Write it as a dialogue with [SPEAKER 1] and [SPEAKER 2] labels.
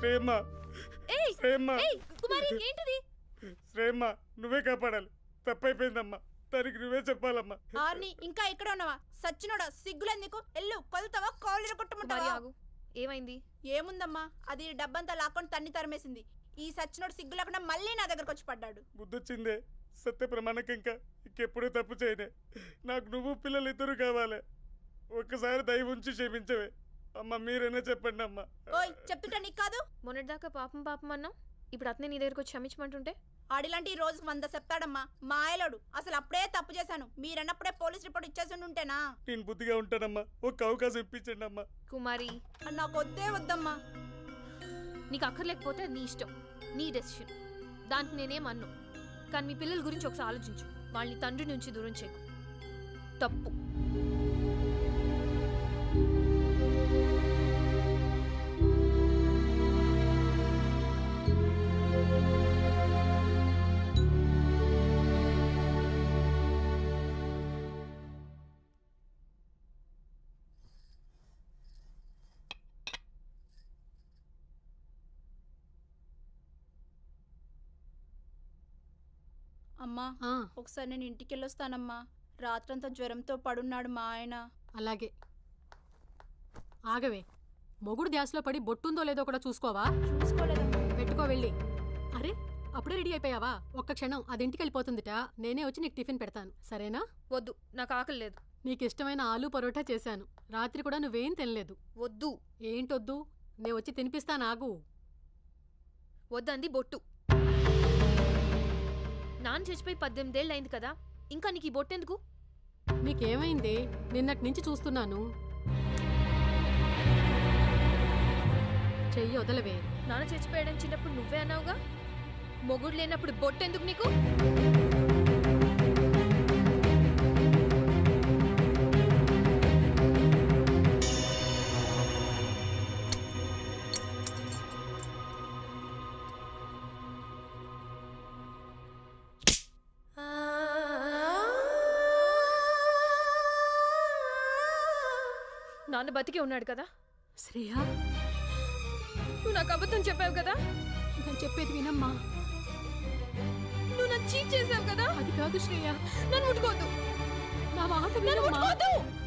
[SPEAKER 1] శ్రేయమ్మ
[SPEAKER 2] ఏయ్
[SPEAKER 1] శ్రేయమ్మ
[SPEAKER 2] ఏయ్ కుమారి ఏంటిది
[SPEAKER 1] శ్రేయమ్మ నువ్వే కాపాడాలి తప్పైపోయిందమ్మా దానికి నువ్వే చెప్పాలమ్మా
[SPEAKER 3] ఆర్ని ఇంకా ఎక్కడ ఉన్నావా సచ్చినోడా సిగ్గులెందుకు ఎల్లు కొలుతావా కాళ్ళు
[SPEAKER 2] కుమారి
[SPEAKER 3] కొట్టమంటావా
[SPEAKER 2] ఆగు ఏమైంది
[SPEAKER 3] ఏముందమ్మా అది డబ్బంతా లాక్కొని తన్ని తరిమేసింది ఈ సచ్చినోడు సిగ్గు లేకుండా మళ్ళీ నా దగ్గరకు వచ్చి పడ్డాడు
[SPEAKER 1] బుద్ధొచ్చిందే సత్య ప్రమాణక ఇంకా ఇంకెప్పుడూ తప్పు చేయనే నాకు నువ్వు పిల్లలు ఇద్దరు కావాలి ఒక్కసారి దయ ఉంచి క్షమించవే అమ్మ మీరైనా చెప్పండి అమ్మా
[SPEAKER 3] ఓయ్ చెప్తుంటా నీకు కాదు
[SPEAKER 2] మొన్నటిదాకా పాపం పాపం అన్నావు ఇప్పుడు అతనే నీ దగ్గరకు వచ్చి క్షమించమంటుంటే
[SPEAKER 3] ఆడిలాంటి ఈ రోజు వంద చెప్తాడమ్మా మా ఆయలోడు అసలు అప్పుడే తప్పు చేశాను మీరన్నప్పుడే పోలీస్ రిపోర్ట్ ఇచ్చేసి ఉంటేనా
[SPEAKER 1] నేను బుద్ధిగా ఉంటానమ్మా ఒక్క అవకాశం ఇప్పించండి అమ్మా
[SPEAKER 2] కుమారి
[SPEAKER 3] నాకు వద్దే వద్దమ్మా
[SPEAKER 2] నీకు అక్కర్లేకపోతే అది నీ ఇష్టం నీ డెసిషన్ దానికి నేనేం అన్ను కానీ మీ పిల్లల గురించి ఒకసారి ఆలోచించు వాళ్ళని తండ్రి నుంచి దూరం చేయకు తప్పు
[SPEAKER 3] అమ్మా
[SPEAKER 4] ఆ,
[SPEAKER 3] ఒకసారి నేను ఇంటికి వెళ్ళొస్తానమ్మా రాత్రంతా జ్వరంతో పడున్నాడు మా ఆయన
[SPEAKER 4] అలాగే ఆగవే మొగుడు ధ్యాసలో పడి బొట్టుందో లేదో కూడా చూసుకోవా
[SPEAKER 3] చూసుకోలేదమ్మా
[SPEAKER 4] పెట్టుకో వెళ్ళి అరే అప్పుడే రెడీ అయిపోయావా ఒక్క క్షణం అది ఇంటికి వెళ్ళిపోతుందిట నేనే వచ్చి నీకు టిఫిన్ పెడతాను సరేనా
[SPEAKER 2] వద్దు నాకు ఆకలి లేదు
[SPEAKER 4] నీకు ఇష్టమైన ఆలు పరోటా చేశాను రాత్రి కూడా నువ్వేం తినలేదు
[SPEAKER 2] వద్దు
[SPEAKER 4] ఏంటొద్దు నేను వచ్చి తినిపిస్తాను ఆగు
[SPEAKER 2] వద్దంది బొట్టు నాన్న చచ్చిపోయి పద్దెనిమిదేళ్ళు అయింది కదా ఇంకా నీకు ఈ బొట్టెందుకు
[SPEAKER 4] నీకేమైంది నిన్నటి నుంచి చూస్తున్నాను చెయ్యి వదలవే
[SPEAKER 2] నాన్న చచ్చిపోయాడని చిన్నప్పుడు నువ్వే అన్నావుగా మొగుడు లేనప్పుడు బొట్టెందుకు నీకు నాన్న బతికే ఉన్నాడు కదా
[SPEAKER 4] శ్రేయా
[SPEAKER 2] నువ్వు నాకు అబద్ధం చెప్పావు కదా
[SPEAKER 4] నేను చెప్పేది వినమ్మా
[SPEAKER 2] నువ్వు నన్ను చీట్ చేసావు కదా
[SPEAKER 4] అది కాదు శ్రేయ
[SPEAKER 2] నన్ను ముట్టుకోవద్దు
[SPEAKER 4] నా మాట
[SPEAKER 2] నన్ను
[SPEAKER 4] వినమ్మా
[SPEAKER 2] ముట్టుకోవద్దు